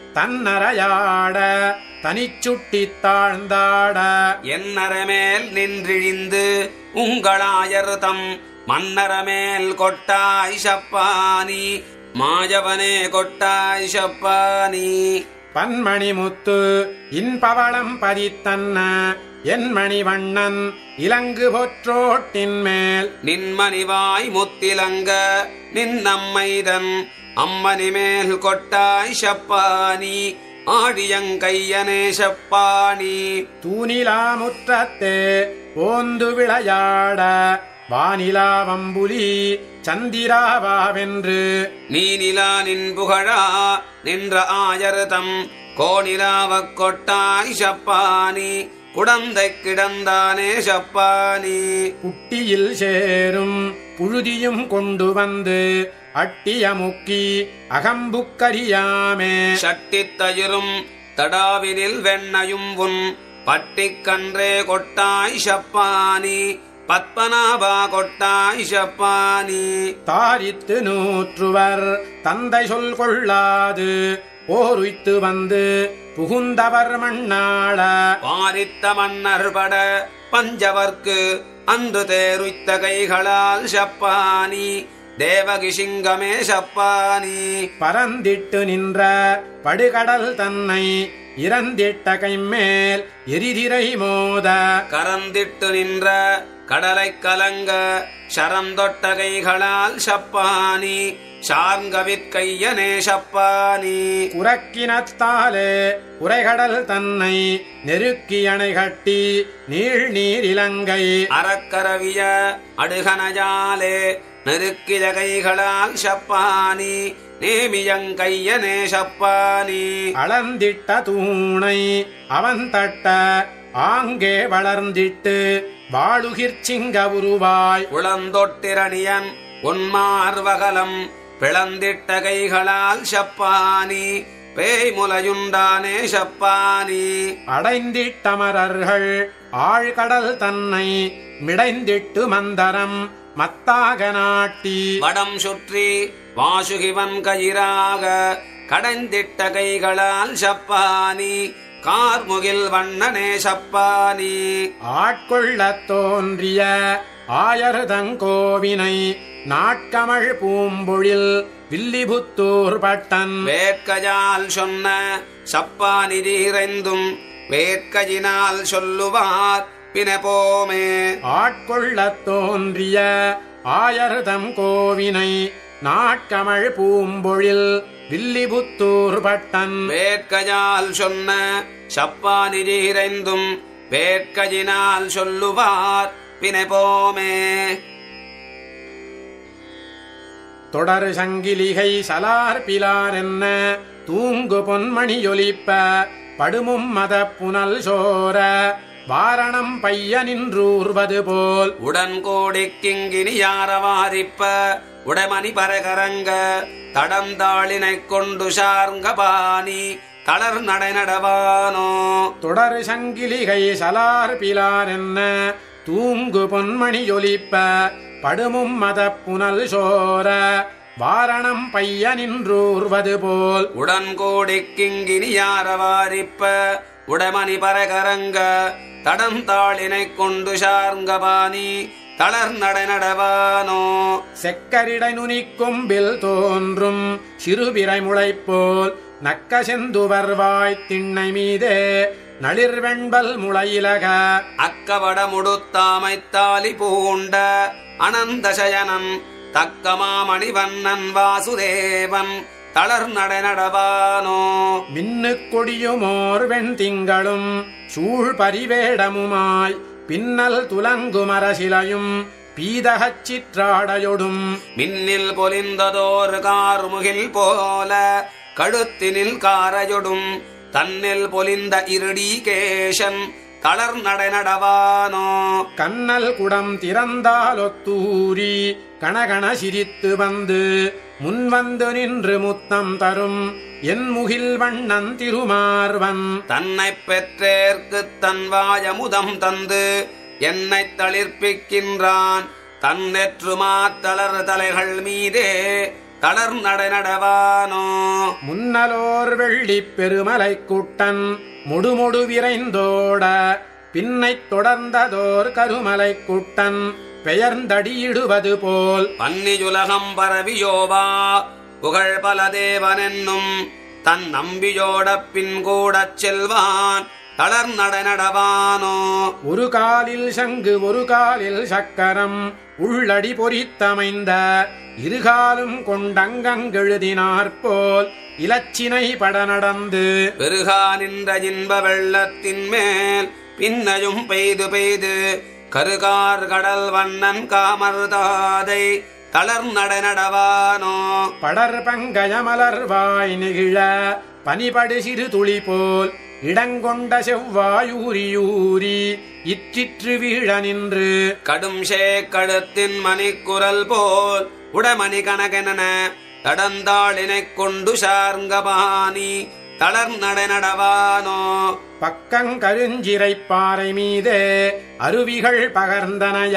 தன்னரையாட தனிச்சுட்டித் தாழ்ந்தாட என்னரமேல் நின்றிழிந்து உங்களாயர்தம் மன்னரமேல் கொட்டாய் சப்பானி மாயவனே கொட்டாய் சப்பானி பன்மணி முத்து இன்பவளம் பதித்தன்ன என்மணி வண்ணன் இலங்கு பொற்றோட்டின் மேல் நின்மணிவாய் முத்திலங்க நின்னம்மைதன் அம்மணி மேல் கொட்டாய் சப்பானி ஆடியங்கையனே சப்பானி தூணிலா முற்றத்தே ஓந்து விளையாட வானிலா வம்புலி சந்திராவாவென்று நீனிலா நின் புகழா நின்ற ஆயர்தம் கோணிலாவக் கொட்டாய் சப்பானி குடந்தை கிடந்தானே சப்பானி குட்டியில் சேரும் புழுதியும் கொண்டு வந்து அட்டிய முக்கி அகம்புக்கரியாமே சட்டித் தயிரும் தடாவினில் வெண்ணையும் உன் பட்டிக்கன்றே கொட்டாய் சப்பானி பத்மநாபா கொட்டாய் சப்பானி தாரித்து நூற்றுவர் தந்தை சொல் கொள்ளாது போருய்த்து வந்து புகுந்தவர் மண்ணாள பாரித்த மன்னர் பட பஞ்சவர்க்கு அன்று தேருய்த்த கைகளால் சப்பானி தேவகி சிங்கமே சப்பானி பரந்திட்டு நின்ற படுகடல் தன்னை இறந்திட்ட கைமேல் எரிதிரை மோத கரந்திட்டு நின்ற கடலை கலங்க சரந்தொட்ட கைகளால் சப்பானி சார்கவிற்கையனே சப்பானி குரக்கினத்தாலே குறைகடல் தன்னை நெருக்கி அணை கட்டி நீள் நீர் இலங்கை அறக்கரவிய அடுகனஜாலே நெருக்கிய கைகளால் சப்பானி நேமியங்கையனே சப்பானி அளந்திட்ட தூணை அவன் தட்ட ஆங்கே வளர்ந்திட்டு வாழுகிற்சிங்க உருவாய் உளந்தொட்டிரணியன் உன்மார்வகலம் பிளந்திட்ட கைகளால் சப்பானி பேய்முலையுண்டானே சப்பானி அடைந்திட்டமரர்கள் ஆழ்கடல் தன்னை மிடைந்திட்டு மந்தரம் மத்தாக நாட்டி வடம் சுற்றி வாசுகிவன் கயிறாக கடைந்திட்ட கைகளால் சப்பானி கார்முகில் வண்ணனே சப்பானி ஆட்கொள்ளத் தோன்றிய ஆயர்தங்கோவினை நாட்கமழ் பூம்பொழில் வில்லிபுத்தூர் பட்டன் வேட்கையால் சொன்ன சப்பானி தீரைந்தும் வேட்கையினால் சொல்லுவார் பினபோமே ஆட்கொள்ளத் தோன்றிய ஆயர்தம் கோவினை நாட்கமழ் பூம்பொழில் வில்லிபுத்தூர் பட்டன் வேட்கையால் சொன்ன சப்பானி தீரைந்தும் வேட்கையினால் சொல்லுவார் பினபோமே தொடர் சங்கிலிகை சலார் பிலார் என்ன தூங்கு பொன்மணியொலிப்ப படுமும் மத புனல் சோர வாரணம் பையனின்றூர்வது போல் உடன்கோடி கிங்கினி யாரவாரிப்ப உடைமணி பரகரங்க தடந்தாளினைக் கொண்டு சார்ங்க பாணி தளர் நடை நடவானோ தொடர் சங்கிலிகை சலார் பிலார் என்ன தூங்கு பொன்மணி ஒலிப்ப படுமும் மத புனல் சோர வாரணம் பையனின்றூர்வது போல் உடன்கோடி கிங்கினி யாரவாரிப்ப உடைமணி பரகரங்க தடந்தாளினைக் கொண்டு சார்ங்க பாணி தளர் நடை நடவானோ செக்கரிடை நுனிக்கொம்பில் தோன்றும் சிறுபிறை முளைப்போல் நக்க செந்துவர்வாய் திண்ணை மீதே நளிர்வெண்பல் முளையிலக அக்கவட முடுத்தாமைத்தாலி பூண்ட அனந்தசயனன் தக்கமாமணி வண்ணன் வாசுதேவன் தளர் நடை நடவானோ மின்னு கொடியுமோர் வெண்திங்களும் சூழ் பரிவேடமுமாய் பின்னல் துலங்குமரசிலையும் பீதகச் சிற்றாடையொடும் மின்னில் பொலிந்ததோர் கார்முகில் போல கழுத்தினில் காரையொடும் தன்னில் பொலிந்த இருடீகேஷன் தளர் நடை நடவானோ கண்ணல் குடம் திறந்தாலொத்தூரி கணகண சிரித்து வந்து முன்வந்து நின்று முத்தம் தரும் என் முகில் வண்ணன் திருமார்வன் தன்னைப் பெற்றேற்குத் தன் வாயமுதம் தந்து என்னைத் தளிர்ப்பிக்கின்றான் தன்னெற்று மாத்தளர் தலைகள் மீதே தளர் நடை நடவானோ முன்னலோர் வெள்ளிப் பெருமலை கூட்டன் முடுமுடு விரைந்தோட பின்னைத் தொடர்ந்ததோர் கருமலை கூட்டன் பெயர்ந்தடியிடுவது போல் பன்னியுலகம் பரவியோவா புகழ் பல தேவனென்னும் தன் நம்பியோடப் பின் கூடச் செல்வான் தளர் நடை நடவானோ ஒரு காலில் சங்கு ஒரு காலில் சக்கரம் உள்ளடி பொறித்தமைந்த இருகாலும் கொண்டங்கெழுதினாற்போல் இலச்சினை பட நடந்து பெருகா நின்ற இன்ப வெள்ளத்தின் மேல் பின்னையும் பெய்து பெய்து கருகார் கடல் வண்ணன் காமர்தாதை தளர் நடை நடவானோ படர் பங்கயமலர்வாய் நெகிழ பனிபடு சிறு துளி போல் இடங்கொண்ட செவ்வாயூரியூரி இற்றிற்று வீழ நின்று கடும் சேக்கழுத்தின் மணிக்குரல் போல் உடமணி கணக்கென தடந்தாளினைக் கொண்டு சார்ங்கபாணி தளர் நடை நடவானோ பக்கங்கருஞ்சிரைப் பாறை மீதே அருவிகள் பகர்ந்தனைய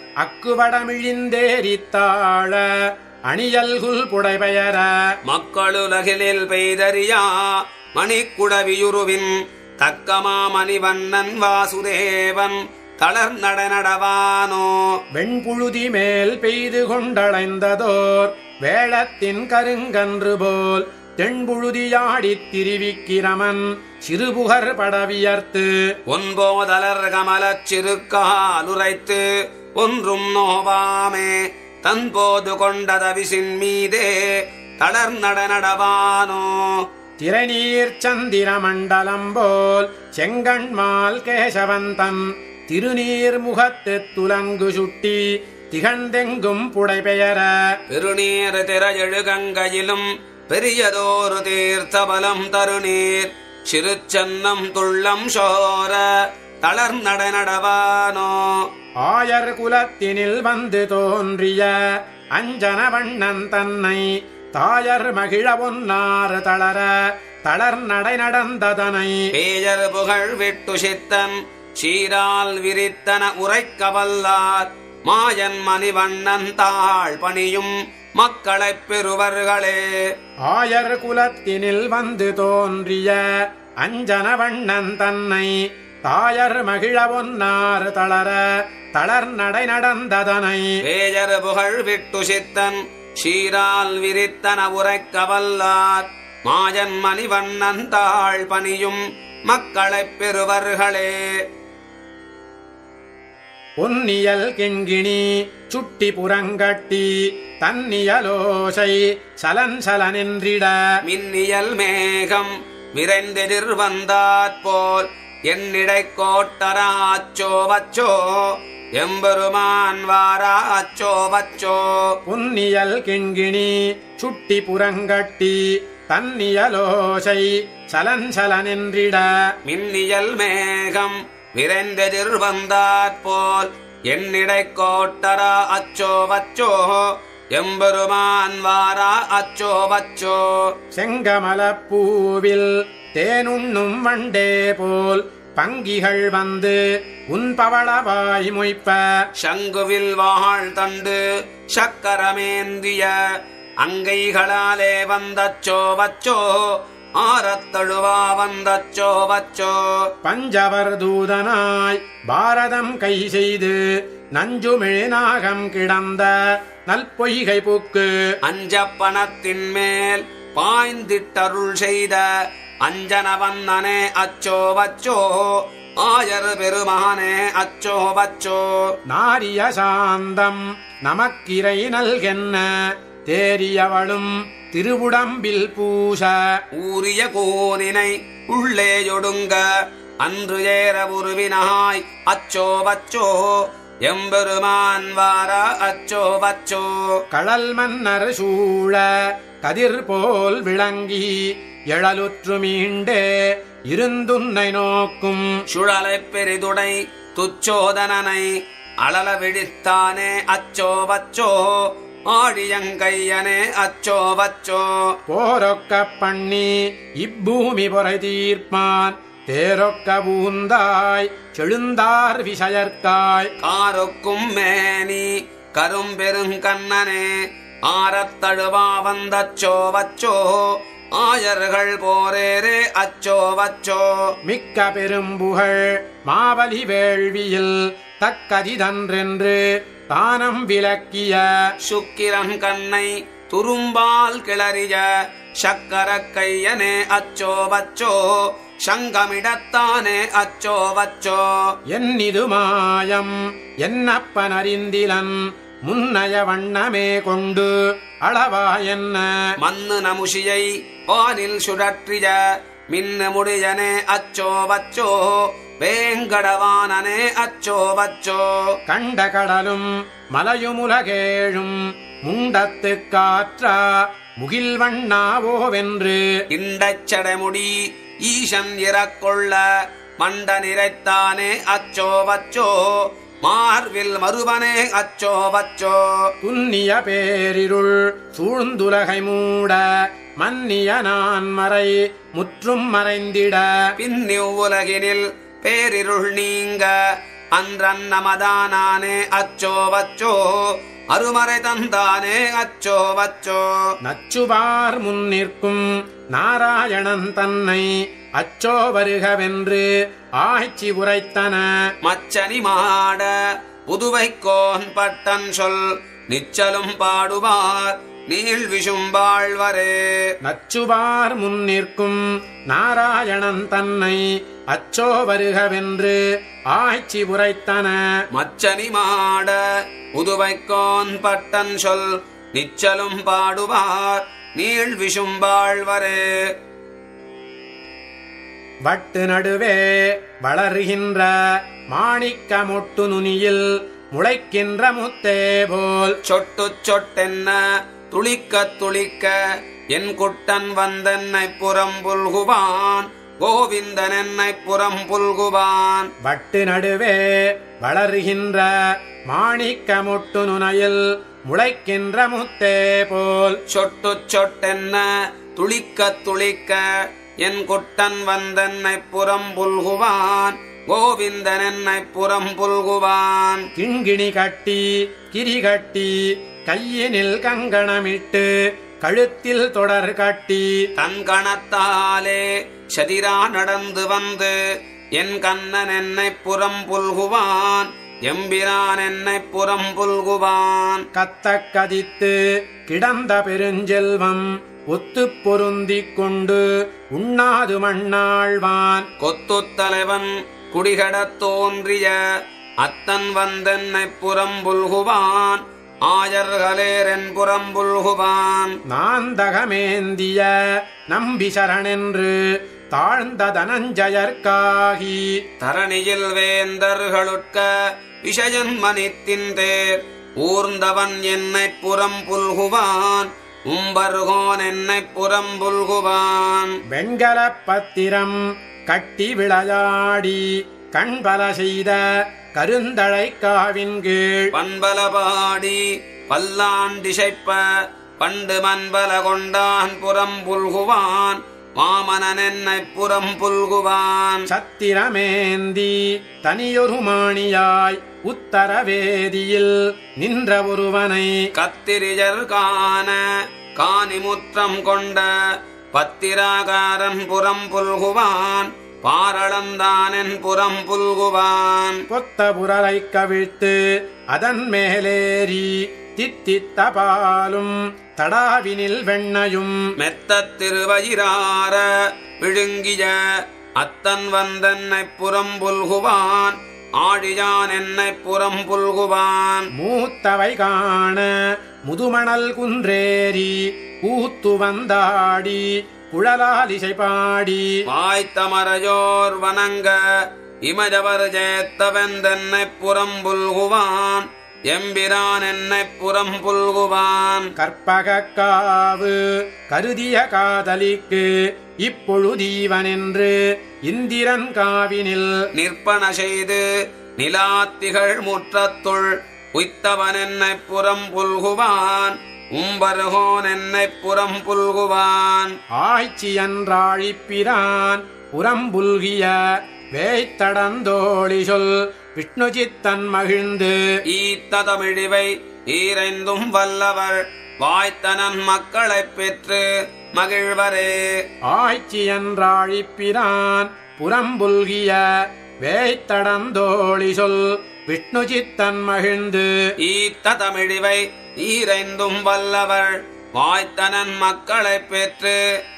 அக்குவடமிழிந்தேரித்தாழ அணியல்குல் புடைபெயர மக்களுலகினில் பெய்தறியா மணிக்குடவியுருவின் தக்கமா மணிவண்ணன் வாசுதேவன் தளர் நடை நடவானோ வெண்புழுதி மேல் பெய்து கொண்டடைந்ததோர் வேளத்தின் கருங்கன்று போல் தென்புழுதியாடித் திரிவிக்கிரமன் சிறுபுகர் படவியர்த்து ஒன்போதலர் கமலச் சிறுக்கால் உரைத்து ஒன்றும் நோவாமே தன்போது கொண்டதவிசின் மீதே தளர் நட நடவானோ திரைநீர் சந்திர மண்டலம் போல் செங்கண்மால் கேசவந்தன் திருநீர் முகத்து துலங்கு சுட்டி திகழ்ந்தெங்கும் புடைபெயர பெருநீர் திரையெழு கங்கையிலும் பெரியதோரு தீர்த்தபலம் தருநீர் சிறுச்சன்னம் துள்ளம் சோர தளர் நட நடவானோ ஆயர் குலத்தினில் வந்து தோன்றிய அஞ்சன வண்ணன் தன்னை தாயர் மகிழ ஒன்னார் தளர தளர் நடை நடந்ததனை பேயர் புகழ் விட்டு சித்தன் சீரால் விரித்தன உரைக்க வல்லார் மாயன் மணிவண்ணன் தாழ் பணியும் மக்களைப் பெறுவர்களே ஆயர் குலத்தினில் வந்து தோன்றிய அஞ்சன வண்ணன் தன்னை தாயர் மகிழ ஒன்னார் தளர தளர் நடை நடந்ததனை பேயர் புகழ் விட்டு சித்தன் சீரால் விரித்தன உரைக்க வல்லார் மாயன் மணிவண்ணன் தாழ் பணியும் மக்களைப் பெறுவர்களே பொன்னியல் கிண்கிணி சுட்டி புறங்கட்டி தன்னியலோசை சலன் சலனென்றிட மின்னியல் மேகம் விரைந்தெதிர் வந்தாற் போல் என்னிடை கோட்டராச்சோ வச்சோ எம்பெருமான் வாராச்சோ வச்சோ பொன்னியல் கிண்கிணி சுட்டி புறங்கட்டி தன்னியலோசை சலன் சலனென்றிட மின்னியல் மேகம் விரைந்தெதிர் வந்தாற்போல் என்னிடை கோட்டரா அச்சோ வச்சோ எம்பெருமான் வாரா அச்சோ வச்சோ செங்கமலப்பூவில் தேனுண்ணும் வண்டே போல் பங்கிகள் வந்து உன் பவளவாய் மொய்ப்ப சங்குவில் வாழ் தண்டு சக்கரமேந்திய அங்கைகளாலே வந்தச்சோ வச்சோ ஆரத்தழுவா வந்தச்சோ வச்சோ பஞ்சவர் தூதனாய் பாரதம் கை செய்து நஞ்சுமிழ்நாகம் கிடந்த நல்பொய்கை புக்கு அஞ்சப்பணத்தின் மேல் பாய்ந்திட்டருள் செய்த அஞ்சனவண்ணனே அச்சோ வச்சோ ஆயர் பெருமானே அச்சோ வச்சோ நாரிய சாந்தம் நமக்கிரை நல்கென்ன தேரியவளும் திருவுடம்பில் பூச ஊரிய கோனினை உள்ளேயொடுங்க அன்று ஏற உருவினாய் அச்சோ வச்சோ எம்பெருமான் வார அச்சோ வச்சோ கடல் மன்னர் சூழ கதிர் போல் விளங்கி எழலுற்று மீண்டே இருந்துன்னை நோக்கும் சுழலைப் பெரிதுடை துச்சோதனனை அழல விழித்தானே அச்சோ வச்சோ ஆழியங்கையனே அச்சோ வச்சோ போரொக்க பண்ணி இப்பூமி பொறை தீர்ப்பான் தேரொக்க பூந்தாய் செழுந்தார் விஷயற்காய் காரொக்கும் மேனி கரும்பெருங்கண்ணனே ஆரத்தழுவா வந்தச்சோ வச்சோ ஆயர்கள் போரேரே அச்சோ வச்சோ மிக்க பெரும்புகழ் மாவலி வேள்வியில் தக்கதிதன்றென்று தானம் விளக்கிய சுக்கிரன் கண்ணை துரும்பால் கிளறிய சக்கர கையனே அச்சோ வச்சோ சங்கமிடத்தானே அச்சோ வச்சோ என்னிது மாயம் என்னப்பன் அறிந்திலன் முன்னய வண்ணமே கொண்டு அளவா என்ன மண்ணு நமுஷியை வானில் சுழற்றிய மின்னு முடியனே அச்சோ வச்சோ வேங்கடவானனே அச்சோ வச்சோ கண்ட கடலும் மலையுமுலகேழும் முண்டத்து காற்றா முகில் வண்ணாவோவென்று இண்டச்சடமுடி ஈசன் இறக்கொள்ள மண்ட நிறைத்தானே அச்சோ வச்சோ மார்வில் மறுவனே அச்சோ வச்சோ புன்னிய பேரிருள் சூழ்ந்துலகை மூட மன்னிய நான் மறை முற்றும் மறைந்திட பின்னிவ்வுலகினில் பேரிருள் நீங்க அன்றன்னமதானானே அச்சோ வச்சோ அருமறை தந்தானே அச்சோ வச்சோ நச்சுவார் முன்னிற்கும் நாராயணன் தன்னை அச்சோ வருகவென்று ஆய்ச்சி உரைத்தன மச்சனி மாட புதுவைக்கோன் பட்டன் சொல் நிச்சலும் பாடுவார் நீள் விஷும்பாழ்வரே நச்சுவார் முன்னிற்கும் நாராயணன் தன்னை அச்சோ வருகவென்று ஆய்ச்சி உரைத்தன மச்சனி மாட புதுவைக்கோன் பட்டன் சொல் நிச்சலும் பாடுவார் நீள் விஷும்பாழ்வரே வட்டு நடுவே வளர்கின்ற மாணிக்க மொட்டு நுனியில் முளைக்கின்ற முத்தே போல் சொட்டு சொட்டென்ன துளிக்க துளிக்க என் குட்டன் வந்தென்னை புறம் புல்குவான் கோவிந்தன் என்னை புறம் புல்குவான் வட்டு நடுவே வளர்கின்ற மாணிக்க மொட்டு நுனையில் முளைக்கின்ற முத்தே போல் சொட்டு சொட்டென்ன துளிக்க துளிக்க என் குட்டன் வந்தென்னை புறம் புல்குவான் கோவிந்தன் என்னை புறம் புல்குவான் கிண்கிணி கட்டி கிரி கட்டி கையினில் கங்கணமிட்டு கழுத்தில் தொடர் கட்டி தன் கணத்தாலே சதிரா நடந்து வந்து என் கண்ணன் என்னை புறம் புல்குவான் எம்பிரான் என்னை புறம் புல்குவான் கத்தக் கதித்து கிடந்த பெருஞ்செல்வம் ஒத்துப் பொருந்திக் கொண்டு உண்ணாது மண்ணாழ்வான் கொத்துத் தலைவன் குடிகடத் தோன்றிய அத்தன் வந்தென்னை புறம் புல்குவான் ஆயர்களேரென் புறம் புல்குவான் நாந்தகமேந்திய நம்பி சரணென்று தாழ்ந்த தனஞ்சயர்க்காகி தரணியில் வேந்தர்களுட்க விஷயன் மனித்தின் தேர் ஊர்ந்தவன் என்னை புறம் புல்குவான் உம்பருகோன் என்னை புறம் புல்குவான் வெண்கலப் பத்திரம் கட்டி விளையாடி கண்பல செய்த கருந்தழைக்காவின் கீழ் பண்பல பாடி பல்லாண்டிசைப்ப பண்டு மண்பல கொண்டான் புறம் புல்குவான் மாமனன் என்னை புறம் புல்குவான் சத்திரமேந்தி தனியொரு மாணியாய் உத்தரவேதியில் நின்ற ஒருவனை கத்திரிஜர் காண காணிமுற்றம் கொண்ட பத்திராகாரன் புறம் புல்குவான் பாரளந்தானென் புறம் புல்குவான் பொத்த புரலை கவிழ்த்து அதன் மேலேறி தித்தித்த பாலும் தடாவினில் வெண்ணையும் மெத்தத் திருவயிரார விழுங்கிய அத்தன் வந்தென்னை புறம் புல்குவான் ஆழியான் என்னை புறம் புல்குவான் மூத்தவை காண முதுமணல் குன்றேறி கூத்து வந்தாடி குழலாலிசை பாடி வாய்த்தமரையோர் வணங்க இமஜவர் ஜேத்தவெந்தென்னை புறம் புல்குவான் எம்பிரான் என்னை புறம் புல்குவான் கற்பகக்காவு கருதிய காதலிக்கு இப்பொழுதீவனென்று இந்திரன் காவினில் நிற்பன செய்து நிலாத்திகள் முற்றத்துள் உய்த்தவன் என்னை புறம் புல்குவான் உம்பருகோன் என்னை புறம் புல்குவான் ஆய்ச்சியன்றாழிப்பிரான் புறம்புல்கிய வேய்த்தடந்தோழி சொல் விஷ்ணுஜித்தன் மகிழ்ந்து ஈத்த தமிழிவை ஈரைந்தும் வல்லவர் வாய்த்தனன் மக்களைப் பெற்று மகிழ்வரே ஆய்ச்சியன்றாழிப்பிரான் புறம்புல்கிய வேய்த்தடந்தோழி சொல் விஷ்ணுஜித்தன் மகிழ்ந்து ஈத்த தமிழிவை ஈரைந்தும் வல்லவர் வாய்த்தனன் மக்களைப் பெற்று